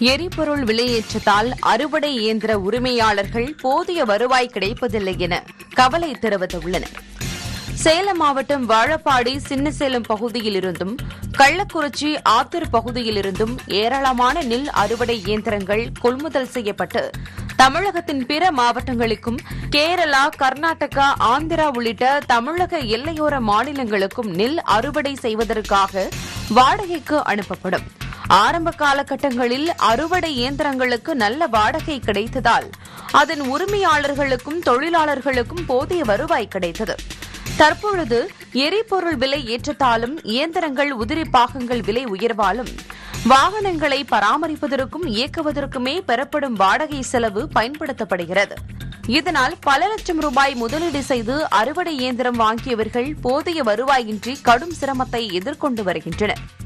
எரிபொருள் விலையேற்றத்தால் அறுவடை இயந்திர உரிமையாளர்கள் போதிய வருவாய் கிடைப்பதில்லை என கவலை தெரிவித்துள்ளனர் சேலம் மாவட்டம் வாழப்பாடி சின்னசேலம் பகுதியில் இருந்தும் கள்ளக்குறிச்சி ஆத்தூர் பகுதியில் இருந்தும் ஏராளமான நெல் அறுவடை இயந்திரங்கள் கொள்முதல் செய்யப்பட்டு தமிழகத்தின் பிற மாவட்டங்களுக்கும் கேரளா கர்நாடகா ஆந்திரா உள்ளிட்ட தமிழக எல்லையோர மாநிலங்களுக்கும் நெல் அறுவடை செய்வதற்காக வாடகைக்கு அனுப்பப்படும் ஆரம்ப காலகட்டங்களில் அறுவடை இயந்திரங்களுக்கு நல்ல வாடகை கிடைத்ததால் அதன் உரிமையாளர்களுக்கும் தொழிலாளர்களுக்கும் போதிய வருவாய் கிடைத்தது தற்பொழுது எரிபொருள் விலை ஏற்றத்தாலும் இயந்திரங்கள் உதிரி பாகங்கள் விலை உயர்வாலும் வாகனங்களை பராமரிப்பதற்கும் இயக்குவதற்குமே பெறப்படும் வாடகை செலவு பயன்படுத்தப்படுகிறது இதனால் பல லட்சம் ரூபாய் முதலீடு செய்து அறுவடை இயந்திரம் வாங்கியவர்கள் போதிய வருவாயின்றி கடும் சிரமத்தை எதிர்கொண்டு வருகின்றனர்